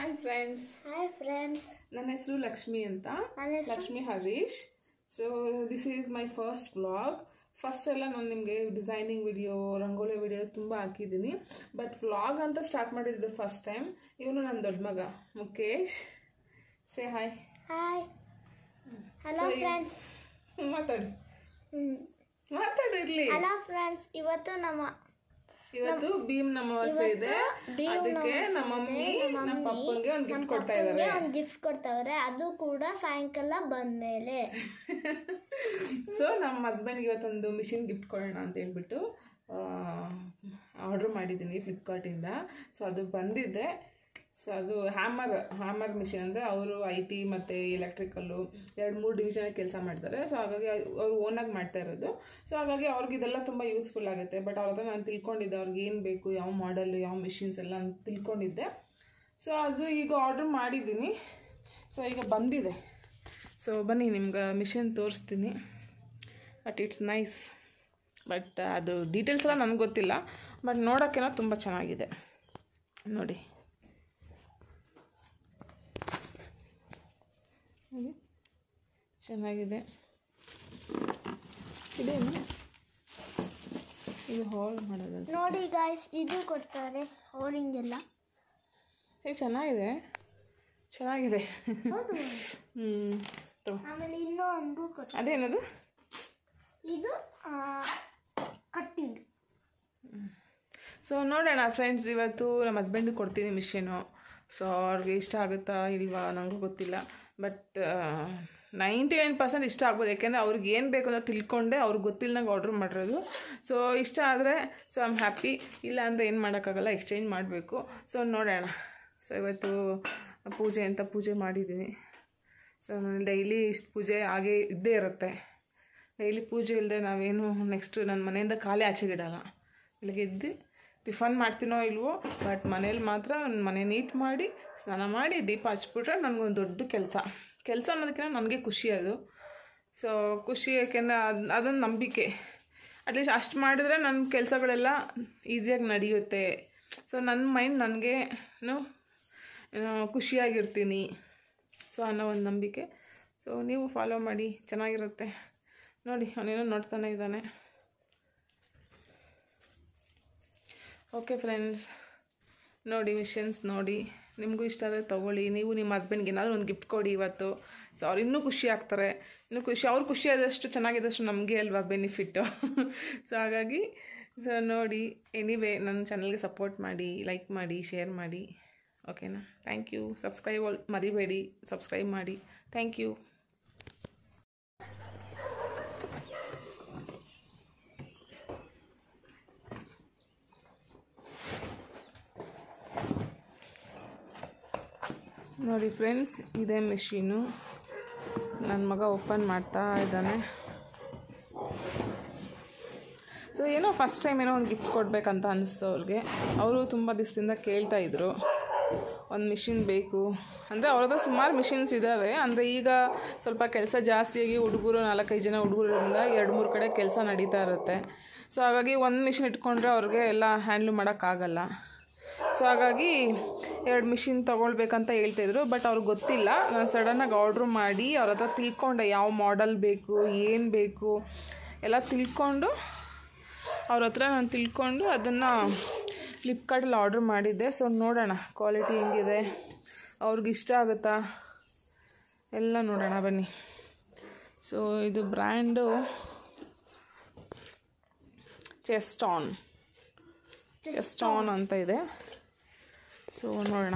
Hi friends hi friends ನನ್ನ ಹೆಸರು ಲಕ್ಷ್ಮಿ ಅಂತ ನನ್ನ ಹೆಸರು Lakshmi Harish so this is my first vlog first ಎಲ್ಲ ನಾನು ನಿಮಗೆ ಡಿಸೈನಿಂಗ್ ವಿಡಿಯೋ ರಂಗೋಲಿ ವಿಡಿಯೋ ತುಂಬ ಹಾಕಿದ್ದೀನಿ ಬಟ್ ವ್ಲಾಗ್ ಅಂತ ಸ್ಟಾರ್ಟ್ ಮಾಡಿದ್ದು ಫಸ್ಟ್ ಟೈಮ್ ಇವನು ನನ್ನ ದೊಡ್ಡ ಮಗ Mukesh say hi hi hello So, ಈ- ಫ್ರೆಂಡ್ಸ್ ಮಾತಾಡಿ ಮಾತಾಡಿರ್ಲಿ ಹಲೋ ಫ್ರೆಂಡ್ಸ್ ಇವತ್ತು ನಮ್ಮ ಇವತ್ತು ಭೀಮ್ ಅಮಾವಾಸ್ಯೆ ಇದೆ ಭೀಮ್ ಅದಕ್ಕೆ ನಮ್ಮ ಮಮ್ಮಿ ನಮ್ಮ ಪಪ್ಪಂಗೆ ಒಂದು ಗಿಫ್ಟ್ ಕೊಡ್ತಾ ಇದ್ದಾರೆ ಒಂದು ಗಿಫ್ಟ್ ಕೊಡ್ತಾವ್ರೆ ಅದು ಕೂಡ ಸಾಯಂಕಾಲ ಬಂದ್ಮೇಲೆ ಸೊ ನಮ್ಮ ಹಸ್ಬೆಂಡ್ಗೆ ಇವತ್ತೊಂದು ಮಿಷಿನ್ ಗಿಫ್ಟ್ ಕೊಡೋಣ ಅಂತ ಹೇಳ್ಬಿಟ್ಟು ಆರ್ಡ್ರ್ ಮಾಡಿದ್ದೀನಿ ಫ್ಲಿಪ್ಕಾರ್ಟಿಂದ ಸೊ ಅದು ಬಂದಿದೆ ಸೊ ಅದು ಹ್ಯಾಮರ್ ಹ್ಯಾಮರ್ ಮಿಷಿನ್ ಅಂದರೆ ಅವರು ಐ ಟಿ ಮತ್ತು ಎಲೆಕ್ಟ್ರಿಕಲ್ಲು ಎರಡು ಮೂರು ಡಿವಿಷನಲ್ಲಿ ಕೆಲಸ ಮಾಡ್ತಾರೆ ಸೊ ಹಾಗಾಗಿ ಅವ್ರು ಓನಾಗಿ ಮಾಡ್ತಾ ಇರೋದು ಸೊ ಹಾಗಾಗಿ ಅವ್ರಿಗೆ ಇದೆಲ್ಲ ತುಂಬ ಯೂಸ್ಫುಲ್ ಆಗುತ್ತೆ ಬಟ್ ಅವ್ರ ಹತ್ರ ನಾನು ತಿಳ್ಕೊಂಡಿದ್ದೆ ಅವ್ರಿಗೆ ಏನು ಬೇಕು ಯಾವ ಮಾಡಲ್ಲು ಯಾವ ಮಿಷಿನ್ಸ್ ಎಲ್ಲ ಅಂತ ತಿಳ್ಕೊಂಡಿದ್ದೆ ಸೊ ಅದು ಈಗ ಆರ್ಡ್ರ್ ಮಾಡಿದ್ದೀನಿ ಸೊ ಈಗ ಬಂದಿದೆ ಸೊ ಬನ್ನಿ ನಿಮ್ಗೆ ಮಿಷಿನ್ ತೋರಿಸ್ತೀನಿ ಬಟ್ ಇಟ್ಸ್ ನೈಸ್ ಬಟ್ ಅದು ಡೀಟೇಲ್ಸ್ ಎಲ್ಲ ನನಗೆ ಗೊತ್ತಿಲ್ಲ ಬಟ್ ನೋಡೋಕ್ಕೇನೋ ತುಂಬ ಚೆನ್ನಾಗಿದೆ ನೋಡಿ ನೋಡಿ. ಚೆನ್ನಾಗಿದೆ ಇದೇನು ಇದು ಹೋಲ್ ಮಾಡೋದು ಅನ್ಸುತ್ತೆ. ನೋಡಿ ಗಾಯ್ಸ್ ಇದು ಕೊಡ್ತಾರೆ ಹೋಲಿಂಗ್ ಎಲ್ಲ ಏ ಚೆನ್ನಾಗಿದೆ ಚೆನ್ನಾಗಿದೆ ಹೌದು ಹ್ಞೂ ತಗೋ ಆಮೇಲೆ ಇನ್ನೂ ಒಂದು ಕೊಡ್ತಾರೆ ಅದೇನದು ಇದು ಕಟ್ಟಿಂಗ್ ಸೊ ನೋಡೋಣ ಫ್ರೆಂಡ್ಸ್ ಇವತ್ತು ನಮ್ಮ ಹಸ್ಬೆಂಡಿಗೆ ಕೊಡ್ತೀನಿ ಮಿಷಿನು ಸೊ ಅವ್ರಿಗೆ ಇಷ್ಟ ಆಗುತ್ತಾ ಇಲ್ವಾ ನನಗೂ ಗೊತ್ತಿಲ್ಲ ಬಟ್ ನೈಂಟಿ ನೈನ್ ಪರ್ಸೆಂಟ್ ಇಷ್ಟ ಆಗ್ಬೋದು ಯಾಕೆಂದರೆ ಅವ್ರಿಗೆ ಏನು ಬೇಕು ಅಂತ ತಿಳ್ಕೊಂಡೆ ಅವ್ರಿಗೆ ಗೊತ್ತಿಲ್ಲದಂಗೆ ಆರ್ಡ್ರ್ ಮಾಡಿರೋದು ಸೊ ಇಷ್ಟ ಆದರೆ ಸೊ ಐಮ್ ಹ್ಯಾಪಿ ಇಲ್ಲ ಅಂದರೆ ಏನು ಮಾಡೋಕ್ಕಾಗಲ್ಲ ಎಕ್ಸ್ಚೇಂಜ್ ಮಾಡಬೇಕು ಸೊ ನೋಡೋಣ ಸೊ ಇವತ್ತು ಪೂಜೆ ಅಂತ ಪೂಜೆ ಮಾಡಿದ್ದೀನಿ ಸೊ ನಾನು ಡೈಲಿ ಇಷ್ಟು ಪೂಜೆ ಹಾಗೇ ಇದ್ದೇ ಇರುತ್ತೆ ಡೈಲಿ ಪೂಜೆ ಇಲ್ಲದೆ ನಾವೇನು ನೆಕ್ಸ್ಟ್ ನನ್ನ ಮನೆಯಿಂದ ಖಾಲಿ ಆಚೆಗಿಡಲ್ಲ ಬೆಳಗ್ಗೆ ಎದ್ದು ಟಿಫನ್ ಮಾಡ್ತೀನೋ ಇಲ್ವೋ ಬಟ್ ಮನೇಲಿ ಮಾತ್ರ ನನ್ನ ಮನೆ ನೀಟ್ ಮಾಡಿ ಸ್ನಾನ ಮಾಡಿ ದೀಪ ಹಚ್ಬಿಟ್ರೆ ನನಗೊಂದು ದೊಡ್ಡ ಕೆಲಸ ಕೆಲಸ ಅನ್ನೋದಕ್ಕಿಂತ ನನಗೆ ಖುಷಿ ಅದು ಸೊ ಖುಷಿ ಯಾಕೆಂದರೆ ಅದು ಅದೊಂದು ನಂಬಿಕೆ ಅಟ್ಲೀಸ್ಟ್ ಅಷ್ಟು ಮಾಡಿದ್ರೆ ನನ್ನ ಕೆಲಸಗಳೆಲ್ಲ ಈಸಿಯಾಗಿ ನಡೆಯುತ್ತೆ ಸೊ ನನ್ನ ಮೈಂಡ್ ನನಗೆ ಏನು ಏನೋ ಖುಷಿಯಾಗಿರ್ತೀನಿ ಸೊ ಅನ್ನೋ ಒಂದು ನಂಬಿಕೆ ಸೊ ನೀವು ಫಾಲೋ ಮಾಡಿ ಚೆನ್ನಾಗಿರುತ್ತೆ ನೋಡಿ ಅವನೇನೋ ನೋಡ್ತಾನೆ ಇದ್ದಾನೆ ಓಕೆ ಫ್ರೆಂಡ್ಸ್ ನೋಡಿ ಮಿಷನ್ಸ್ ನೋಡಿ ನಿಮಗೂ ಇಷ್ಟ ಆದರೆ ತೊಗೊಳ್ಳಿ ನೀವು ನಿಮ್ಮ ಹಸ್ಬೆಂಡ್ಗೆ ಏನಾದರೂ ಒಂದು ಗಿಫ್ಟ್ ಕೊಡಿ ಇವತ್ತು ಸೊ ಅವ್ರು ಇನ್ನೂ ಖುಷಿ ಆಗ್ತಾರೆ ಇನ್ನೂ ಖುಷಿ ಅವ್ರು ಖುಷಿ ಆದಷ್ಟು ಚೆನ್ನಾಗಿದ್ದಷ್ಟು ನಮಗೆ ಅಲ್ವಾ ಬೆನಿಫಿಟ್ಟು ಸೊ ಹಾಗಾಗಿ ಸೊ ನೋಡಿ ಎನಿವೇ ನನ್ನ ಚಾನಲ್ಗೆ ಸಪೋರ್ಟ್ ಮಾಡಿ ಲೈಕ್ ಮಾಡಿ ಶೇರ್ ಮಾಡಿ ಓಕೆನಾ ಥ್ಯಾಂಕ್ ಯು ಸಬ್ಸ್ಕ್ರೈಬ್ ಮರಿಬೇಡಿ ಸಬ್ಸ್ಕ್ರೈಬ್ ಮಾಡಿ ಥ್ಯಾಂಕ್ ಯು ನೋಡಿ ಫ್ರೆಂಡ್ಸ್ ಇದೇ ಮೆಷೀನು ನನ್ನ ಮಗ ಓಪನ್ ಮಾಡ್ತಾ ಇದ್ದಾನೆ ಸೊ ಏನೋ ಫಸ್ಟ್ ಟೈಮ್ ಏನೋ ಒಂದು ಗಿಫ್ಟ್ ಕೊಡಬೇಕಂತ ಅನ್ನಿಸ್ತು ಅವ್ರಿಗೆ ಅವರು ತುಂಬ ದಿವಸದಿಂದ ಕೇಳ್ತಾ ಇದ್ರು ಒಂದು ಮಿಷಿನ್ ಬೇಕು ಅಂದರೆ ಅವ್ರ ಹತ್ರ ಸುಮಾರು ಮಿಷಿನ್ಸ್ ಇದ್ದಾವೆ ಅಂದರೆ ಈಗ ಸ್ವಲ್ಪ ಕೆಲಸ ಜಾಸ್ತಿಯಾಗಿ ಹುಡುಗರು ನಾಲ್ಕೈದು ಜನ ಹುಡುಗರಿಂದ ಎರಡು ಮೂರು ಕಡೆ ಕೆಲಸ ನಡೀತಾ ಇರುತ್ತೆ ಸೊ ಹಾಗಾಗಿ ಒಂದು ಮಿಷಿನ್ ಇಟ್ಕೊಂಡ್ರೆ ಅವ್ರಿಗೆ ಎಲ್ಲ ಹ್ಯಾಂಡ್ಲ್ ಮಾಡೋಕ್ಕಾಗಲ್ಲ ಸೊ ಹಾಗಾಗಿ ಎರಡು ಮಿಷಿನ್ ತೊಗೊಳ್ಬೇಕಂತ ಹೇಳ್ತಾಯಿದ್ರು ಬಟ್ ಅವ್ರಿಗೆ ಗೊತ್ತಿಲ್ಲ ನಾನು ಸಡನ್ನಾಗಿ ಆರ್ಡ್ರ್ ಮಾಡಿ ಅವ್ರ ಹತ್ರ ತಿಳ್ಕೊಂಡೆ ಯಾವ ಮಾಡೆಲ್ ಬೇಕು ಏನು ಬೇಕು ಎಲ್ಲ ತಿಳ್ಕೊಂಡು ಅವ್ರ ಹತ್ರ ನಾನು ತಿಳ್ಕೊಂಡು ಅದನ್ನು ಫ್ಲಿಪ್ಕಾರ್ಟಲ್ಲಿ ಆರ್ಡ್ರ್ ಮಾಡಿದ್ದೆ ಸೊ ನೋಡೋಣ ಕ್ವಾಲಿಟಿ ಹೆಂಗಿದೆ ಅವ್ರಿಗೆ ಇಷ್ಟ ಆಗುತ್ತಾ ಎಲ್ಲ ನೋಡೋಣ ಬನ್ನಿ ಸೊ ಇದು ಬ್ರ್ಯಾಂಡು ಚೆಸ್ಟಾನ್ ಚೆಸ್ಟಾನ್ ಅಂತ ಇದೆ ಸೊ ನೋಡೋಣ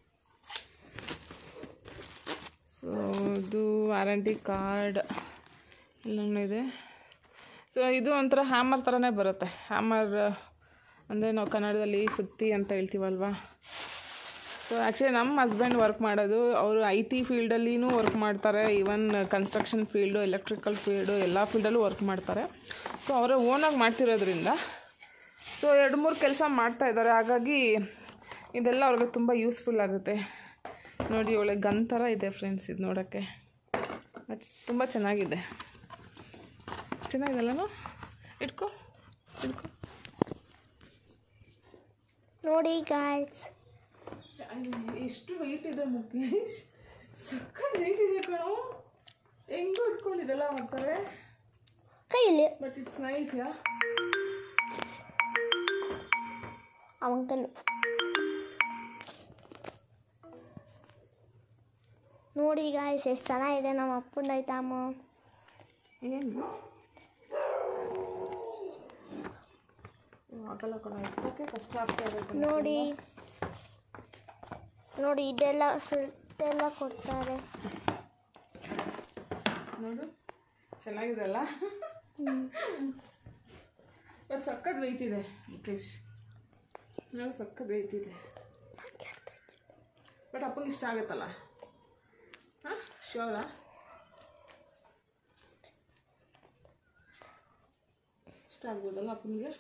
ಸೊ ಇದು ವಾರಂಟಿ ಕಾರ್ಡ್ ಎಲ್ಲನೂ ಇದೆ ಸೊ ಇದು ಒಂಥರ ಹ್ಯಾಮರ್ ಥರನೇ ಬರುತ್ತೆ ಹ್ಯಾಮರ್ ಅಂದರೆ ನಾವು ಕನ್ನಡದಲ್ಲಿ ಸುತ್ತಿ ಅಂತ ಹೇಳ್ತೀವಲ್ವಾ ಸೊ ಆ್ಯಕ್ಚುಲಿ ನಮ್ಮ ಹಸ್ಬೆಂಡ್ ವರ್ಕ್ ಮಾಡೋದು ಅವರು ಐ ಟಿ ಫೀಲ್ಡಲ್ಲಿನೂ ವರ್ಕ್ ಮಾಡ್ತಾರೆ even construction field electrical field ಎಲ್ಲ ಫೀಲ್ಡಲ್ಲೂ ವರ್ಕ್ ಮಾಡ್ತಾರೆ ಸೊ ಅವರೇ ಓನಾಗಿ ಮಾಡ್ತಿರೋದ್ರಿಂದ ಸೊ ಎರಡು ಮೂರು ಕೆಲಸ ಮಾಡ್ತಾ ಇದ್ದಾರೆ ಹಾಗಾಗಿ ಇದೆಲ್ಲ ಅವ್ರಿಗೆ ತುಂಬ ಯೂಸ್ಫುಲ್ ಆಗುತ್ತೆ ನೋಡಿ ಒಳ್ಳೆ ಗನ್ ಥರ ಇದೆ ಫ್ರೆಂಡ್ಸ್ ಇದು ನೋಡೋಕ್ಕೆ ಬಟ್ ತುಂಬ ಚೆನ್ನಾಗಿದೆ ಚೆನ್ನಾಗಿದೆಲ್ಲನೂ ಇಟ್ಕೋ ಇಟ್ಕೋ ನೋಡಿ ಗಾಯ್ಸ್ ಎಷ್ಟು ವೆಯ್ಟ್ ಇದೆ ಮುಖೇಶ್ ಸಖತ್ ವೆಯ್ಟ್ ಇದೆ ಕಣೋ ಹೆಂಗೂ ಇಟ್ಕೊಂಡಿದ್ದೆಲ್ಲ ಮಾಡ್ತಾರೆ ಕೈಯಲ್ಲಿ ಬಟ್ ಇಟ್ಸ್ ನೈಸ್ ಯಾ ಅವಂಕಲ್ ನೋಡಿ ಗಾಯ್ಸ್ ಎಷ್ಟು ಚೆನ್ನಾಗಿದೆ ನಮ್ಮ ಅಪ್ಪನ ಐಟಮು ಏನು ಆಗಲ್ಲ ಕಣ ಎತ್ತಕ್ಕೆ ಕಷ್ಟ ಆಗ್ತಾ ಇದೆ ಕಣೆ. ನೋಡಿ ನೋಡಿ ಇದೆಲ್ಲ ಸುಟ್ಟೆಲ್ಲ ಕೊಡ್ತಾರೆ ನೋಡು ಚೆನ್ನಾಗಿದೆ ಅಲ್ಲ ಬಟ್ ಸಖತ್ ವೆಯ್ಟ್ ಇದೆ ಮುಖೇಶ್ ನೋಡಿ ಸಖತ್ ವೆಯ್ಟ್ ಇದೆ ಬಟ್ ಅಪ್ಪಂಗೆ ಇಷ್ಟ ಆಗುತ್ತಲ್ಲ ಹಾಂ ಶೋರಾ ಇಷ್ಟ ಆಗ್ಬೋದಲ್ಲ ಅಪ್ಪನಿಗೆ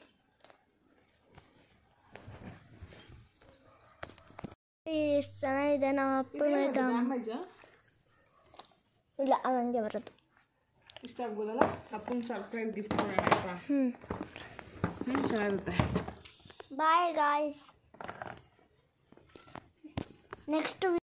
ಎಷ್ಟು ಚೆನ್ನಾಗಿದೆ ನಮ್ಮ ಅಪ್ಪನ ಐಟಮ್ ಡ್ಯಾಮೇಜಾ ಇಲ್ಲ ಅದು ಹಂಗೆ ಬರೋದು ಇಷ್ಟ ಆಗ್ಬೋದಲ್ಲ ಅಪ್ಪನ ಸರ್ಪ್ರೈಸ್ ಗಿಫ್ಟ್ ಕೊಡೋಣ ಆಯ್ತಾ ಹ್ಞೂ ಹ್ಞೂ ಚೆನ್ನಾಗಿರುತ್ತೆ ಬಾಯ್ ಗಾಯ್ಸ್ ನೆಕ್ಸ್ಟ್